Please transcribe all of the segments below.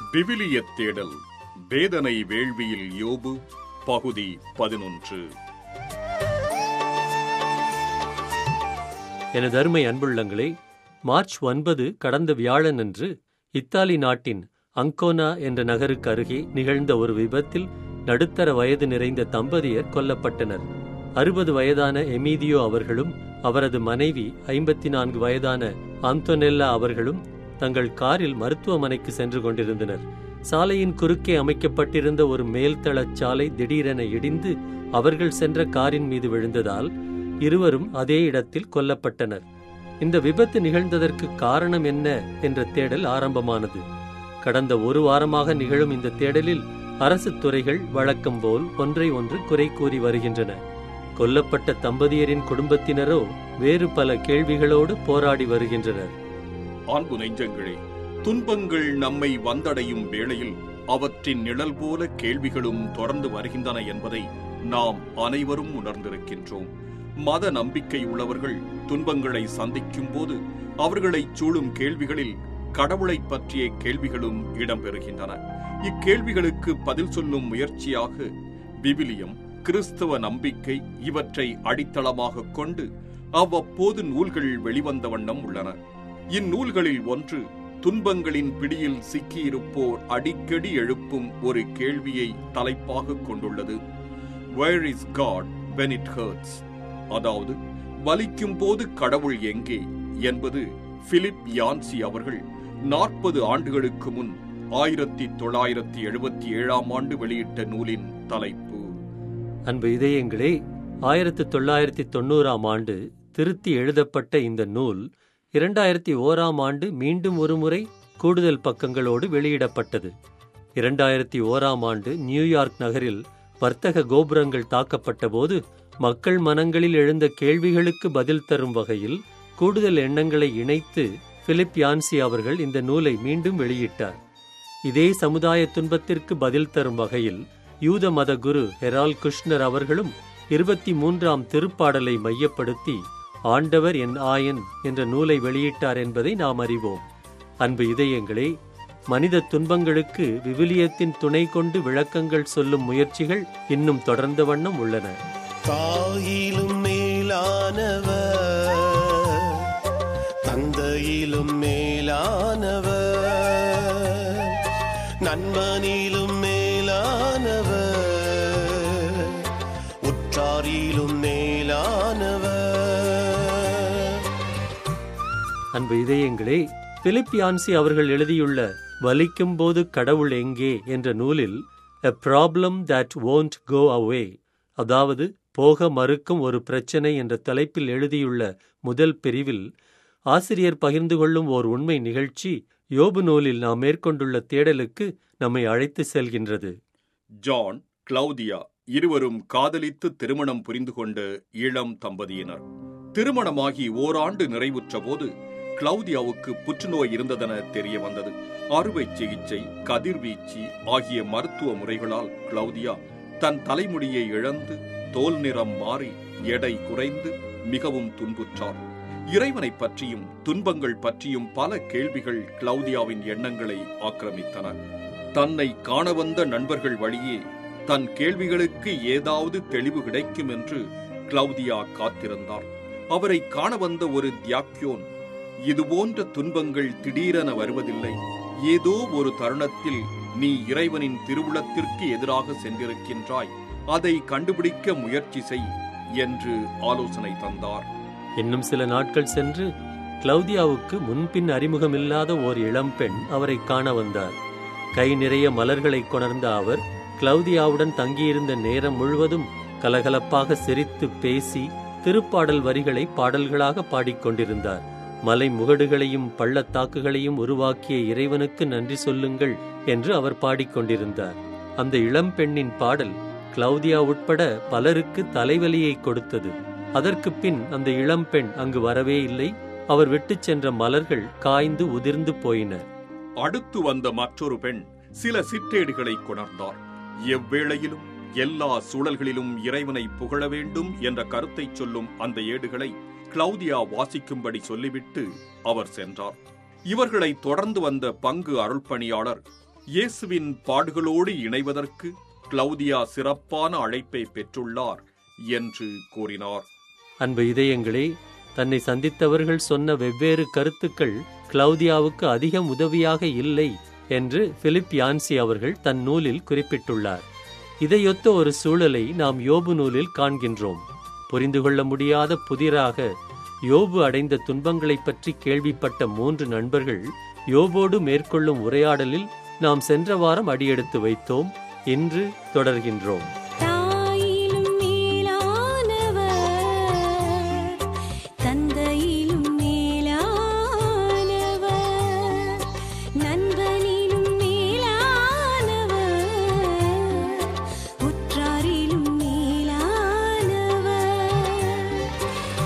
விவிலியத் தேடல் வேதனை வேள்வியில் யோபு பகுதி பதினொன்று எனது அருமை அன்புள்ளங்களே மார்ச் ஒன்பது கடந்த வியாழனன்று இத்தாலி நாட்டின் அங்கோனா என்ற நகருக்கு அருகே நிகழ்ந்த ஒரு விபத்தில் நடுத்தர வயது நிறைந்த தம்பதியர் கொல்லப்பட்டனர் அறுபது வயதான எமீதியோ அவர்களும் அவரது மனைவி ஐம்பத்தி நான்கு வயதான ஆந்தோனெல்லா அவர்களும் தங்கள் காரில் மருத்துவமனைக்கு சென்று கொண்டிருந்தனர் சாலையின் குறுக்கே அமைக்கப்பட்டிருந்த ஒரு மேல்தளச் சாலை திடீரென இடிந்து அவர்கள் சென்ற காரின் மீது விழுந்ததால் இருவரும் அதே இடத்தில் கொல்லப்பட்டனர் இந்த விபத்து நிகழ்ந்ததற்கு காரணம் என்ன என்ற தேடல் ஆரம்பமானது கடந்த ஒரு வாரமாக நிகழும் இந்த தேடலில் அரசு துறைகள் வழக்கம் போல் ஒன்றை ஒன்று குறை கூறி வருகின்றன கொல்லப்பட்ட தம்பதியரின் குடும்பத்தினரோ வேறு பல கேள்விகளோடு போராடி வருகின்றனர் அன்பு நெஞ்சங்களே துன்பங்கள் நம்மை வந்தடையும் வேளையில் அவற்றின் நிழல் போல கேள்விகளும் தொடர்ந்து வருகின்றன என்பதை நாம் அனைவரும் உணர்ந்திருக்கின்றோம் மத நம்பிக்கை உள்ளவர்கள் துன்பங்களை சந்திக்கும் போது அவர்களைச் சூழும் கேள்விகளில் கடவுளைப் பற்றிய கேள்விகளும் இடம்பெறுகின்றன இக்கேள்விகளுக்கு பதில் சொல்லும் முயற்சியாக விவிலியம் கிறிஸ்தவ நம்பிக்கை இவற்றை அடித்தளமாக கொண்டு அவ்வப்போது நூல்கள் வெளிவந்த வண்ணம் உள்ளன இந்நூல்களில் ஒன்று துன்பங்களின் பிடியில் சிக்கியிருப்போர் அடிக்கடி எழுப்பும் ஒரு கேள்வியை தலைப்பாக கொண்டுள்ளது where is god when it hurts அதாவது வலிக்கும் போது கடவுள் எங்கே என்பது பிலிப் யான்சி அவர்கள் நாற்பது ஆண்டுகளுக்கு முன் ஆயிரத்தி தொள்ளாயிரத்தி எழுபத்தி ஏழாம் ஆண்டு வெளியிட்ட நூலின் தலைப்பு அன்பு இதயங்களே ஆயிரத்து தொள்ளாயிரத்தி தொண்ணூறாம் ஆண்டு திருத்தி எழுதப்பட்ட இந்த நூல் இரண்டாயிரத்தி ஓராம் ஆண்டு மீண்டும் ஒருமுறை கூடுதல் பக்கங்களோடு வெளியிடப்பட்டது இரண்டாயிரத்தி ஓராம் ஆண்டு நியூயார்க் நகரில் வர்த்தக கோபுரங்கள் தாக்கப்பட்டபோது மக்கள் மனங்களில் எழுந்த கேள்விகளுக்கு பதில் தரும் வகையில் கூடுதல் எண்ணங்களை இணைத்து பிலிப் யான்சி அவர்கள் இந்த நூலை மீண்டும் வெளியிட்டார் இதே சமுதாய துன்பத்திற்கு பதில் தரும் வகையில் யூத மத குரு ஹெரால் குஷ்னர் அவர்களும் இருபத்தி மூன்றாம் திருப்பாடலை மையப்படுத்தி ஆண்டவர் என் ஆயன் என்ற நூலை வெளியிட்டார் என்பதை நாம் அறிவோம் அன்பு இதயங்களே மனித துன்பங்களுக்கு விவிலியத்தின் துணை கொண்டு விளக்கங்கள் சொல்லும் முயற்சிகள் இன்னும் தொடர்ந்த வண்ணம் உள்ளன தாயிலும் மேலானவர் தந்தையிலும் மேலானவர் நண்பனிலும் மேலானவர் உற்றாரிலும் மேலானவர் அன்பு இதயங்களே பிலிப் யான்சி அவர்கள் எழுதியுள்ள வலிக்கும் போது கடவுள் எங்கே என்ற நூலில் எ ப்ராப்ளம் தட் won't கோ அவே அதாவது போக மறுக்கும் ஒரு பிரச்சனை என்ற தலைப்பில் எழுதியுள்ள முதல் பிரிவில் ஆசிரியர் பகிர்ந்து கொள்ளும் ஓர் உண்மை நிகழ்ச்சி யோபு நூலில் நாம் மேற்கொண்டுள்ள தேடலுக்கு நம்மை அழைத்து செல்கின்றது ஜான் கிளவுதியா இருவரும் காதலித்து திருமணம் புரிந்து கொண்ட இளம் தம்பதியினர் திருமணமாகி ஓராண்டு நிறைவுற்ற போது கிளவுதியாவுக்கு புற்றுநோய் இருந்ததென தெரிய வந்தது அறுவை சிகிச்சை கதிர்வீச்சு ஆகிய மருத்துவ முறைகளால் கிளவுதியா தன் தலைமுடியை இழந்து தோல் நிறம் மாறி எடை குறைந்து மிகவும் துன்புற்றார் இறைவனைப் பற்றியும் துன்பங்கள் பற்றியும் பல கேள்விகள் கிளவுதியாவின் எண்ணங்களை ஆக்கிரமித்தன தன்னை காண வந்த நண்பர்கள் வழியே தன் கேள்விகளுக்கு ஏதாவது தெளிவு கிடைக்கும் என்று கிளவுதியா காத்திருந்தார் அவரை காண வந்த ஒரு தியாக்யோன் இதுபோன்ற துன்பங்கள் திடீரென வருவதில்லை ஏதோ ஒரு தருணத்தில் நீ இறைவனின் திருவுளத்திற்கு எதிராக சென்றிருக்கின்றாய் அதை கண்டுபிடிக்க முயற்சி செய் என்று ஆலோசனை தந்தார் இன்னும் சில நாட்கள் சென்று கிளவுதியாவுக்கு முன்பின் அறிமுகமில்லாத ஓர் இளம்பெண் அவரை காண வந்தார் கை நிறைய மலர்களை கொணர்ந்த அவர் கிளவுதியாவுடன் தங்கியிருந்த நேரம் முழுவதும் கலகலப்பாக சிரித்து பேசி திருப்பாடல் வரிகளை பாடல்களாக பாடிக்கொண்டிருந்தார் மலை முகடுகளையும் பள்ளத்தாக்குகளையும் உருவாக்கிய இறைவனுக்கு நன்றி சொல்லுங்கள் என்று அவர் பாடிக்கொண்டிருந்தார் அந்த இளம்பெண்ணின் பாடல் கிளவுதியா உட்பட பலருக்கு தலைவலியை கொடுத்தது அதற்கு பின் அந்த இளம்பெண் அங்கு வரவே இல்லை அவர் விட்டுச் சென்ற மலர்கள் காய்ந்து உதிர்ந்து போயின அடுத்து வந்த மற்றொரு பெண் சில சிற்றேடுகளை கொணர்ந்தார் எவ்வேளையிலும் எல்லா சூழல்களிலும் இறைவனை புகழ வேண்டும் என்ற கருத்தை சொல்லும் அந்த ஏடுகளை கிளவுதியா வாசிக்கும்படி சொல்லிவிட்டு அவர் சென்றார் இவர்களை தொடர்ந்து வந்த பங்கு அருள்பணியாளர் இயேசுவின் பாடுகளோடு இணைவதற்கு கிளவுதியா சிறப்பான அழைப்பை பெற்றுள்ளார் என்று கூறினார் அன்பு இதயங்களே தன்னை சந்தித்தவர்கள் சொன்ன வெவ்வேறு கருத்துக்கள் கிளவுதியாவுக்கு அதிகம் உதவியாக இல்லை என்று பிலிப் யான்சி அவர்கள் தன் நூலில் குறிப்பிட்டுள்ளார் இதையொத்த ஒரு சூழலை நாம் யோபு நூலில் காண்கின்றோம் புரிந்து கொள்ள முடியாத புதிராக யோபு அடைந்த துன்பங்களைப் பற்றி கேள்விப்பட்ட மூன்று நண்பர்கள் யோபோடு மேற்கொள்ளும் உரையாடலில் நாம் சென்ற வாரம் அடியெடுத்து வைத்தோம் இன்று தொடர்கின்றோம் தாயிலும் மேலானவர் தந்தையிலும் மேலானவர் நண்பனிலும் மேலானவர் உற்றாரிலும் மேலானவர்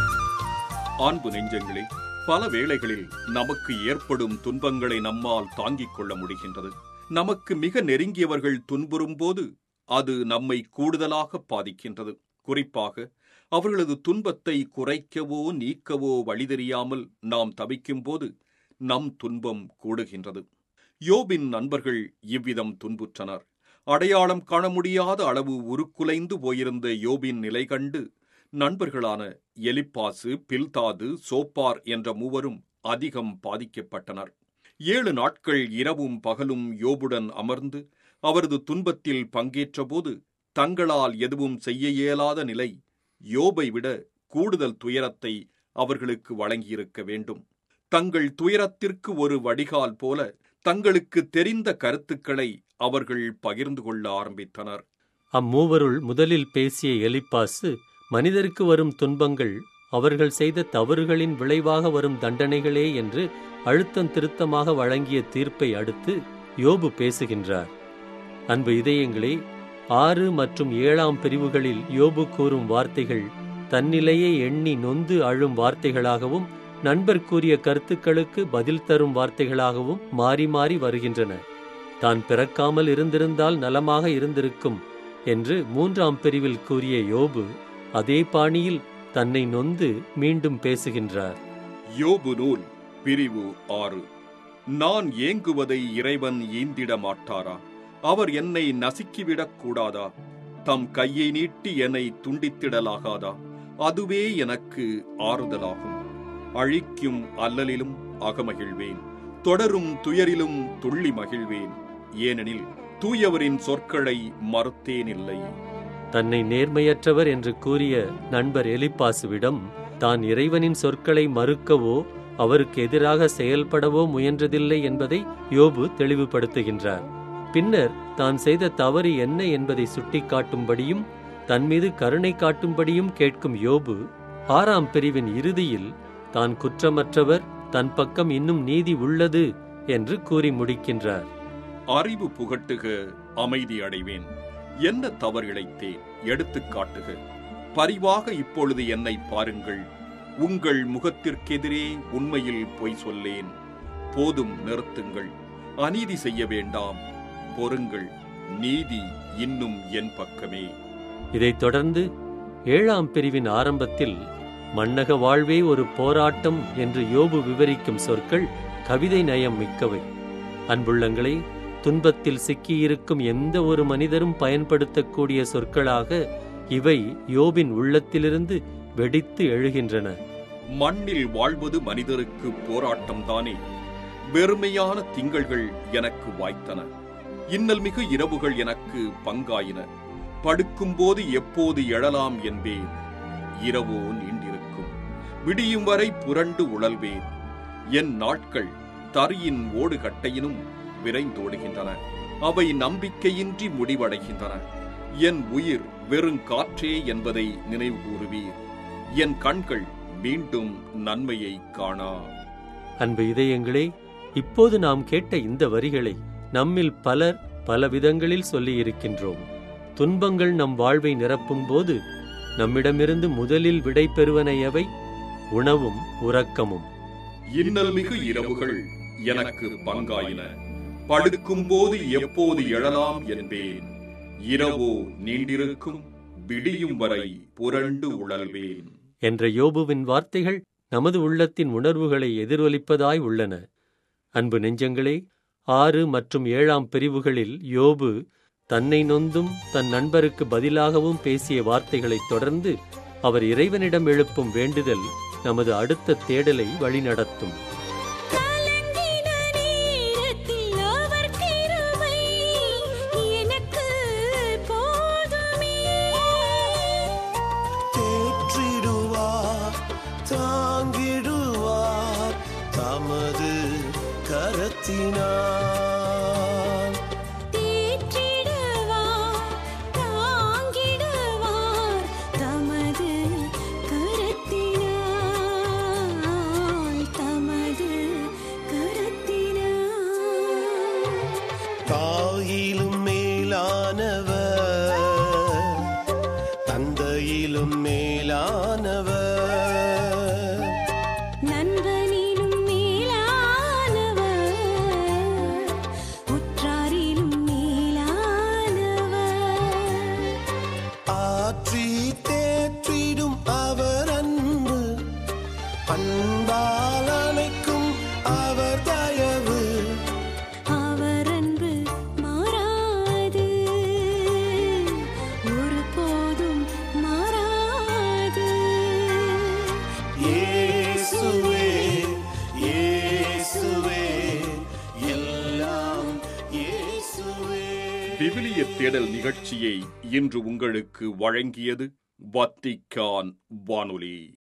அன்பு நெஞ்சங்களே பல வேளைகளில் நமக்கு ஏற்படும் துன்பங்களை நம்மால் தாங்கிக் கொள்ள முடிகின்றது நமக்கு மிக நெருங்கியவர்கள் துன்புறும்போது அது நம்மை கூடுதலாக பாதிக்கின்றது குறிப்பாக அவர்களது துன்பத்தை குறைக்கவோ நீக்கவோ வழி தெரியாமல் நாம் தவிக்கும்போது நம் துன்பம் கூடுகின்றது யோபின் நண்பர்கள் இவ்விதம் துன்புற்றனர் அடையாளம் காண முடியாத அளவு உருக்குலைந்து போயிருந்த யோபின் நிலை கண்டு நண்பர்களான எலிப்பாசு பில்தாது சோப்பார் என்ற மூவரும் அதிகம் பாதிக்கப்பட்டனர் ஏழு நாட்கள் இரவும் பகலும் யோபுடன் அமர்ந்து அவரது துன்பத்தில் பங்கேற்றபோது தங்களால் எதுவும் செய்ய இயலாத நிலை யோபை விட கூடுதல் துயரத்தை அவர்களுக்கு வழங்கியிருக்க வேண்டும் தங்கள் துயரத்திற்கு ஒரு வடிகால் போல தங்களுக்கு தெரிந்த கருத்துக்களை அவர்கள் பகிர்ந்து கொள்ள ஆரம்பித்தனர் அம்மூவருள் முதலில் பேசிய எலிப்பாசு மனிதருக்கு வரும் துன்பங்கள் அவர்கள் செய்த தவறுகளின் விளைவாக வரும் தண்டனைகளே என்று அழுத்தம் திருத்தமாக வழங்கிய தீர்ப்பை அடுத்து யோபு பேசுகின்றார் அன்பு இதயங்களே ஆறு மற்றும் ஏழாம் பிரிவுகளில் யோபு கூறும் வார்த்தைகள் தன்னிலையை எண்ணி நொந்து அழும் வார்த்தைகளாகவும் நண்பர் கூறிய கருத்துக்களுக்கு பதில் தரும் வார்த்தைகளாகவும் மாறி மாறி வருகின்றன தான் பிறக்காமல் இருந்திருந்தால் நலமாக இருந்திருக்கும் என்று மூன்றாம் பிரிவில் கூறிய யோபு அதே பாணியில் தன்னை நொந்து மீண்டும் பேசுகின்றார் யோபு நூல் பிரிவு ஆறு நான் ஏங்குவதை இறைவன் ஈந்திட மாட்டாரா அவர் என்னை நசுக்கிவிடக் கூடாதா தம் கையை நீட்டி என்னை துண்டித்திடலாகாதா அதுவே எனக்கு ஆறுதலாகும் அழிக்கும் அல்லலிலும் அகமகிழ்வேன் தொடரும் துயரிலும் துள்ளி மகிழ்வேன் ஏனெனில் தூயவரின் சொற்களை மறுத்தேனில்லை தன்னை நேர்மையற்றவர் என்று கூறிய நண்பர் எலிப்பாசுவிடம் தான் இறைவனின் சொற்களை மறுக்கவோ அவருக்கு எதிராக செயல்படவோ முயன்றதில்லை என்பதை யோபு தெளிவுபடுத்துகின்றார் பின்னர் தான் செய்த தவறு என்ன என்பதை சுட்டிக்காட்டும்படியும் தன் மீது கருணை காட்டும்படியும் கேட்கும் யோபு ஆறாம் பிரிவின் இறுதியில் தான் குற்றமற்றவர் தன் பக்கம் இன்னும் நீதி உள்ளது என்று கூறி முடிக்கின்றார் அறிவு புகட்டுக அமைதி அடைவேன் என்ன தவறு இழைத்தேன் எடுத்துக் காட்டுக பரிவாக இப்பொழுது என்னை பாருங்கள் உங்கள் முகத்திற்கெதிரே உண்மையில் பொய் சொல்லேன் போதும் நிறுத்துங்கள் அநீதி செய்ய வேண்டாம் பொறுங்கள் நீதி இன்னும் என் பக்கமே இதைத் தொடர்ந்து ஏழாம் பிரிவின் ஆரம்பத்தில் மன்னக வாழ்வே ஒரு போராட்டம் என்று யோபு விவரிக்கும் சொற்கள் கவிதை நயம் மிக்கவை அன்புள்ளங்களே துன்பத்தில் சிக்கியிருக்கும் எந்த ஒரு மனிதரும் பயன்படுத்தக்கூடிய சொற்களாக இவை யோபின் உள்ளத்திலிருந்து வெடித்து எழுகின்றன மண்ணில் வாழ்வது மனிதருக்கு போராட்டம்தானே வெறுமையான திங்கள்கள் எனக்கு வாய்த்தன இன்னல் மிகு இரவுகள் எனக்கு பங்காயின படுக்கும்போது எப்போது எழலாம் என்பேன் இரவோ நீண்டிருக்கும் விடியும் வரை புரண்டு உழல்வேன் என் நாட்கள் தரியின் ஓடுகட்டையினும் விரைந்தோடுகின்றன அவை நம்பிக்கையின்றி முடிவடைகின்றன என் உயிர் வெறும் காற்றே என்பதை நினைவு கூறுவீர் என் கண்கள் மீண்டும் நன்மையை காணா அன்பு இதயங்களே இப்போது நாம் கேட்ட இந்த வரிகளை நம்மில் பலர் பல விதங்களில் சொல்லியிருக்கின்றோம் துன்பங்கள் நம் வாழ்வை நிரப்பும்போது நம்மிடமிருந்து முதலில் விடை பெறுவன எவை உணவும் உறக்கமும் இன்னல் மிகு இரவுகள் எனக்கு பங்காயின படுக்கும்போது எப்போது எழலாம் என்பேன் இரவோ நீண்டிருக்கும் விடியும் வரை புரண்டு உழல்வேன் என்ற யோபுவின் வார்த்தைகள் நமது உள்ளத்தின் உணர்வுகளை எதிரொலிப்பதாய் உள்ளன அன்பு நெஞ்சங்களே ஆறு மற்றும் ஏழாம் பிரிவுகளில் யோபு தன்னை நொந்தும் தன் நண்பருக்கு பதிலாகவும் பேசிய வார்த்தைகளைத் தொடர்ந்து அவர் இறைவனிடம் எழுப்பும் வேண்டுதல் நமது அடுத்த தேடலை வழிநடத்தும் கலங்கின நேரத்தில் அவர் கிருபை எனக்கு போதுமே தேற்றிடுவார் தாங்கிடுவார் தமது கரத்தினார் தேற்றிடுவார் தாங்கிடுவார் தமது கரத்தினால் தமது கரத்தினால் தாயிலும் மேலானவர் தந்தையிலும் மேலானவர் நண்பனிலும் மேலானவர் உற்றாரிலும் மேலானவர் ஆற்றி தேற்றிடும் அவர் அன்பு அன்பால் அணைக்கும் அவர் தயவு அவர் அன்பு மாறாது ஒருபோதும் மாறாது இயேசுவே இயேசுவே எல்லாம் இயேசுவே விவிலிய தேடல் நிகழ்ச்சியை இன்று உங்களுக்கு வழங்கியது வத்திக்கான் வானொலி